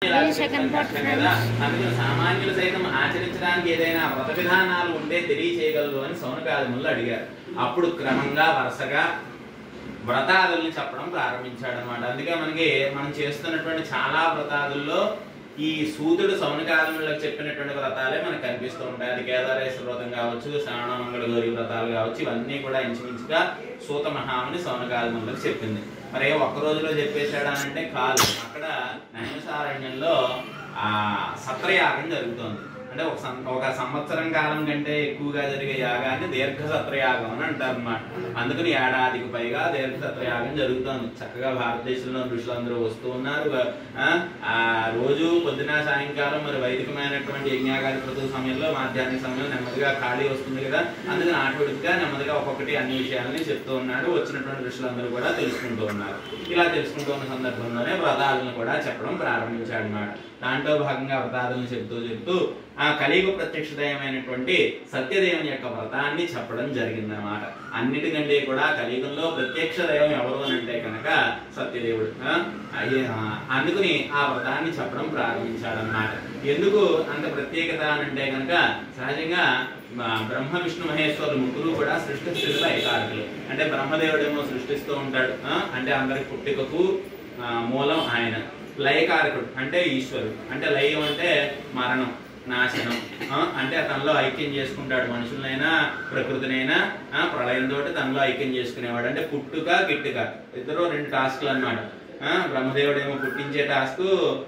second part కదా అందుకని సామాన్యులు సైతం ఆచరించడానికి ఏదైనా వ్రత విధానాలు ఉంటే తెలియచేయగలరు అని సౌనకాదములు అడిగారు అప్పుడు క్రమంగా వరుసగా వ్రతాదుల్ని చెప్పడం ప్రారంభించాడు అనమాట అందుకే మనకి మనం చేస్తున్నటువంటి చాలా వ్రతాదుల్లో ఈ సూతుడు సౌనకాదములకు చెప్పినటువంటి వ్రతాలే మనకు కనిపిస్తూ ఉంటాయి అది కేదారేశ్వర వ్రతం కావచ్చు శ్రావణ మంగళ గౌరి వ్రతాలు కావచ్చు ఇవన్నీ కూడా ఇంచుమించుగా సూత మహాముని సౌనకాదములకు చెప్పింది మరి ఒక్క రోజులో చెప్పేశాడా అంటే కాదు అక్కడ నైమిసారణ్యంలో ఆ సత్రయాగం జరుగుతోంది అంటే ఒక సం- ఒక సంవత్సరం కాలం కంటే ఎక్కువగా జరిగే యాగాన్ని దీర్ఘ సత్రయాగం అని అంటారు అన్నమాట అందుకని ఏడాదికి పైగా దీర్ఘ సత్రయాగం జరుగుతోంది చక్కగా భారతదేశంలో ఋషులందరూ వస్తూ ఉన్నారు ఆ, ఆ రోజు పొద్దున సాయంకాలం మరి వైదికమైనటువంటి యజ్ఞాగాది ప్రతి సమయంలో మాధ్యాహ్న సమయంలో నెమ్మదిగా ఖాళీ వస్తుంది కదా అందుకని ఆటోడిగా నెమ్మదిగా ఒక్కొక్కటి అన్ని విషయాలని చెప్తూ ఉన్నాడు వచ్చినటువంటి ఋషులందరూ కూడా తెలుసుకుంటూ ఉన్నారు ఇలా తెలుసుకుంటూ ఉన్న సందర్భంలోనే వ్రతాలను కూడా చెప్పడం ప్రారంభించాడు అన్నమాట దాంట్లో భాగంగా వ్రతాలను చెప్తూ చెప్తూ ఆ కలియుగ ప్రత్యక్షదయమైనటువంటి సత్యదేవుని యొక్క వ్రతాన్ని చెప్పడం జరిగిందన్నమాట అన్నిటికంటే కూడా కలియుగంలో ప్రత్యక్ష దైవం ఎవరు అని అంటే కనుక సత్యదేవుడు ఆ, అయ్యే- ఆ, అందుకని ఆ వ్రతాన్ని చెప్పడం ప్రారంభించాడన్నమాట ఎందుకు అంత ప్రత్యేకత అని అంటే కనుక సహజంగా మా బ్రహ్మ విష్ణు మహేశ్వరులు ముగ్గురు కూడా సృష్టి స్థితిలో ఏకారకులు అంటే బ్రహ్మదేవుడేమో సృష్టిస్తూ ఉంటాడు ఆ, అంటే అందరి పుట్టుకకు ఆ, మూలం ఆయన లయకారకుడు అంటే ఈశ్వరుడు అంటే లయం అంటే మరణం నాశనం ఆ, అంటే తనలో ఐక్యం చేసుకుంటాడు మనుషులనైనా ప్రకృతినైనా ఆ, ప్రళయంతో తనలో ఐక్యం చేసుకునేవాడు అంటే పుట్టుక గిట్టుక ఇద్దరు రెండు టాస్క్లు అనమాట బ్రహ్మదేవుడేమో పుట్టించే టాస్క్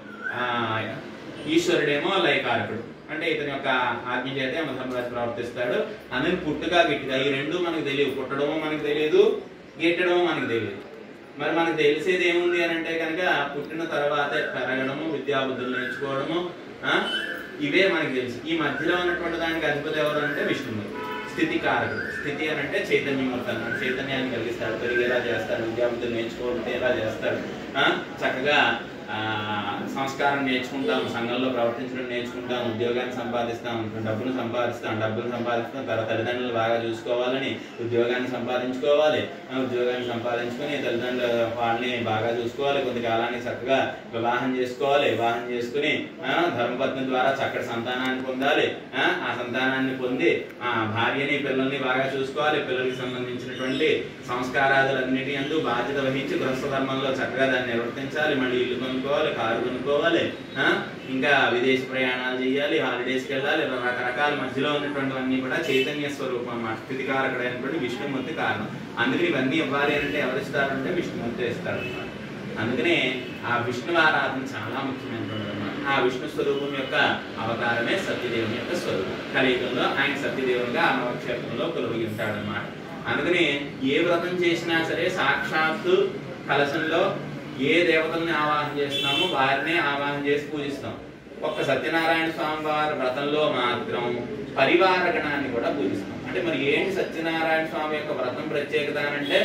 ఈశ్వరుడేమో లయకారకుడు అంటే ఇతని యొక్క ఆజ్ఞ చేతే మధమరాజు ప్రవర్తిస్తాడు అందుకని పుట్టుక గిట్టుక ఈ రెండు మనకు తెలియదు పుట్టడము మనకు తెలియదు గిట్టడము మనకు తెలియదు మరి మనకు తెలిసేది ఏముంది అని అంటే కనుక పుట్టిన తర్వాతే పెరగడము విద్యాబుద్ధులు నేర్చుకోవడము ఆ, ఇవే మనకు తెలుసు ఈ మధ్యలో ఉన్నటువంటి దానికి అధిపతి ఎవరు అంటే విష్ణుమూర్తి స్థితి కారకుడు స్థితి అని అంటే చైతన్యమూర్తి అన్నమాట చైతన్యాన్ని కలిగిస్తాడు పెరిగేలా చేస్తాడు విద్యాబుద్ధులు నేర్చుకోవడం ఎలా చేస్తాడు ఆ, చక్కగా ఆ, సంస్కారం నేర్చుకుంటాం సంఘంలో ప్రవర్తించడం నేర్చుకుంటాం ఉద్యోగాన్ని సంపాదిస్తాం డబ్బులు సంపాదిస్తాం డబ్బులు సంపాదిస్తాం తన తల్లిదండ్రులు బాగా చూసుకోవాలని ఉద్యోగాన్ని సంపాదించుకోవాలి ఆ, ఉద్యోగాన్ని సంపాదించుకొని తల్లిదండ్రులు వాళ్ళని బాగా చూసుకోవాలి కొద్ది కాలానికి చక్కగా వివాహం చేసుకోవాలి వివాహం చేసుకుని ఆ, ధర్మపత్ని ద్వారా చక్కటి సంతానాన్ని పొందాలి ఆ, ఆ సంతానాన్ని పొంది ఆ భార్యని పిల్లల్ని బాగా చూసుకోవాలి పిల్లలకి సంబంధించినటువంటి సంస్కారాదులన్నిటి అందు బాధ్యత వహించి గృహస్థ ధర్మంలో చక్కగా దాన్ని నిర్వర్తించాలి మళ్ళీ ఇల్లు కొనుక్కోవాలి కారు కొనుక్కోవాలి ఆ, ఇంకా విదేశీ ప్రయాణాలు చేయాలి హాలిడేస్కి వెళ్ళాలి ఇలా రకరకాల మధ్యలో ఉన్నటువంటివన్నీ కూడా చైతన్య స్వరూపం అన్నమాట స్థితికారకుడైనటువంటి విష్ణుమూర్తి కారణం అందుకని ఇవన్నీ ఇవ్వాలి అంటే ఎవరు ఇస్తారంటే విష్ణుమూర్తి ఇస్తాడు అన్నమాట అందుకనే ఆ విష్ణు ఆరాధన చాలా ముఖ్యమైనటువంటి అన్నమాట ఆ విష్ణు స్వరూపం యొక్క అవతారమే సత్యదేవుని యొక్క స్వరూపం కలియుగంలో ఆయన సత్యదేవునిగా ఆ నవక్షేత్రంలో కొలువై ఉంటాడనమాట అందుకని ఏ వ్రతం చేసినా సరే సాక్షాత్తు కలశంలో ఏ దేవతల్ని ఆవాహన చేస్తున్నామో వారినే ఆవాహన చేసి పూజిస్తాం ఒక్క సత్యనారాయణ స్వామి వారి వ్రతంలో మాత్రం పరివార గణాన్ని కూడా పూజిస్తాం అంటే మరి ఏంటి సత్యనారాయణ స్వామి యొక్క వ్రతం ప్రత్యేకత అని అంటే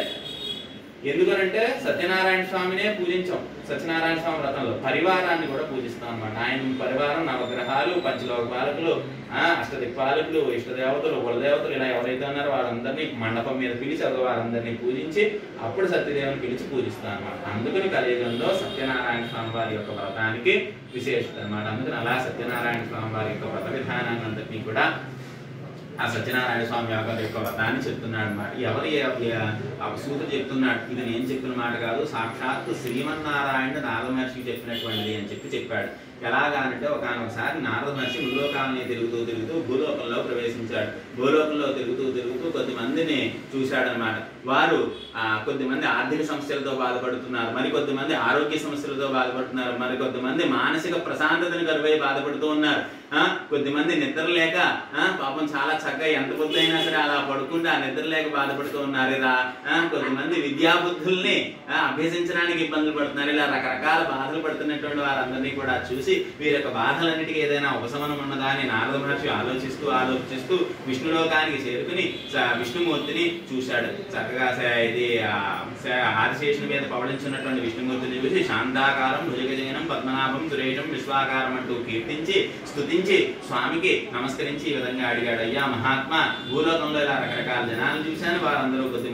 ఎందుకనంటే సత్యనారాయణ స్వామినే పూజించాం సత్యనారాయణ స్వామి వ్రతంలో పరివారాన్ని కూడా పూజిస్తాం అన్నమాట ఆయన పరివారం నవగ్రహాలు పంచలోక పాలకులు ఆ, అష్టదిక్పాలకులు ఇష్టదేవతలు కులదేవతలు ఇలా ఎవరైతే ఉన్నారో వారందరినీ మండపం మీద పిలిచి అది వారందరినీ పూజించి అప్పుడు సత్యదేవుని పిలిచి పూజిస్తాం అన్నమాట అందుకని కలియుగంలో సత్యనారాయణ స్వామి వారి యొక్క వ్రతానికి విశేషత అన్నమాట అందుకని అలా సత్యనారాయణ స్వామి వారి యొక్క వ్రత విధానాన్ని అంతటినీ కూడా ఆ సత్యనారాయణ స్వామి యొక్క యొక్క వ్రతాన్ని చెప్తున్నాడు అనమాట ఎవరు ఏ- ఆ సూతుడు చెప్తున్నాడు ఇది నేను చెప్పిన మాట కాదు సాక్షాత్తు శ్రీమన్నారాయణ నారద మహర్షికి చెప్పినటువంటిది అని చెప్పి చెప్పాడు ఎలాగానంటే ఒకనొకసారి నారద మహర్షి భూలోకాలని తిరుగుతూ తిరుగుతూ భూలోకంలో ప్రవేశించాడు భూలోకంలో తిరుగుతూ తిరుగుతూ కొద్ది మందిని చూశాడనమాట వారు ఆ, కొద్దిమంది ఆర్థిక సమస్యలతో బాధపడుతున్నారు మరి కొద్దిమంది ఆరోగ్య సమస్యలతో బాధపడుతున్నారు మరి కొద్దిమంది మానసిక ప్రశాంతతను కరువై బాధపడుతూ ఉన్నారు ఆ, కొద్దిమంది నిద్ర లేక ఆ, పాపం చాలా చక్కగా ఎంత పొద్దుైనా సరే అలా పడుకుంటే ఆ నిద్ర లేక బాధపడుతూ ఉన్నారు ఇలా ఆ, కొద్దిమంది విద్యాబుద్ధుల్ని ఆ, అభ్యసించడానికి ఇబ్బందులు పడుతున్నారు ఇలా రకరకాల బాధలు పడుతున్నటువంటి వారందరినీ కూడా చూసి వీరి యొక్క బాధలన్నిటికీ ఏదైనా ఉపశమనం ఉన్నదా అని నారద మహర్షి ఆలోచిస్తూ ఆలోచిస్తూ విష్ణులోకానికి చేరుకుని స- విష్ణుమూర్తిని చూశాడు చక్కగా స- ఇది ఆ, స- ఆదిశేషుని మీద పవళించున్నటువంటి విష్ణుమూర్తిని చూసి శాంతాకారం భుజగజయనం పద్మనాభం సురేషం విశ్వాకారం అంటూ కీర్తించి స్తుతించి స్వామికి నమస్కరించి ఈ విధంగా అడిగాడు అయ్యా మహాత్మా భూలోకంలో ఇలా రకరకాల జనాలు చూశాను వారందరూ కొద్దిమంది సుఖాలు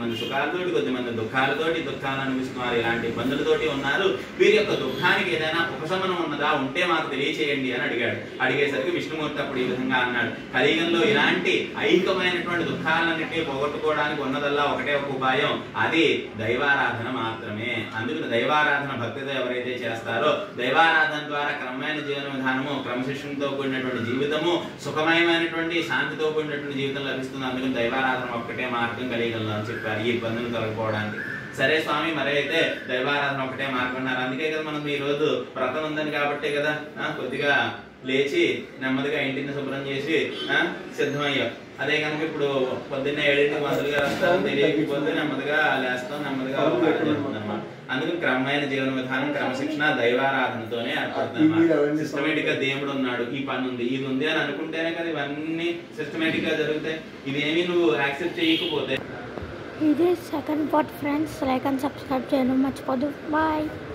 సుఖాలతోటి కొద్దిమంది దుఃఖాలతోటి దుఃఖాలను అనిపిస్తున్నారు ఇలాంటి ఇబ్బందులతోటి ఉన్నారు వీరి యొక్క దుఃఖానికి ఏదైనా ఉపశమనం ఉన్నదా ఉంటే మాకు తెలియచేయండి అని అడిగాడు అడిగేసరికి విష్ణుమూర్తి అప్పుడు ఈ విధంగా అన్నాడు కలియుగంలో ఇలాంటి ఐహికమైనటువంటి దుఃఖాలన్నింటినీ పోగొట్టుకోవడానికి ఉన్నదల్లా ఒకటే ఒక ఉపాయం అది దైవారాధన మాత్రమే అందుకని దైవారాధన భక్తితో ఎవరైతే చేస్తారో దైవారాధన ద్వారా క్రమమైన జీవన విధానము క్రమశిక్షణతో కూడినటువంటి జీవితము సుఖమయమైనటువంటి శాంతితో కూడినటువంటి జీవితం లభిస్తుంది అందుకని దైవారాధన ఒక్కటే మార్గం కలిగలను అని చెప్పారు ఈ ఇబ్బందులు తొలగిపోవడానికి సరే స్వామి మరి అయితే దైవారాధన ఒకటే మార్గం అన్నారు అందుకే కదా మనం ఈ రోజు వ్రతం ఉందని కాబట్టే కదా ఆ, కొద్దిగా లేచి నెమ్మదిగా ఇంటిని శుభ్రం చేసి ఆ, సిద్ధమయ్యాం అదే కనుక ఇప్పుడు పొద్దున్నే ఏడింటికి మొదలుగా వస్తాం తెలియకపోతే నెమ్మదిగా లేస్తాం నెమ్మదిగా అన్నమాట అందుకు క్రమమైన జీవన విధానం క్రమశిక్షణ దైవారాధనతోనే ఏర్పడుతుంది సిస్టమేటిక్ గా దేవుడు ఉన్నాడు ఈ పని ఉంది ఇది ఉంది అని అనుకుంటేనే కదా ఇవన్నీ సిస్టమేటిక్ గా జరుగుతాయి ఇవేమి నువ్వు యాక్సెప్ట్ చేయకపోతే ఇదే second part friends like and subscribe చేయడం మర్చిపోదు బాయ్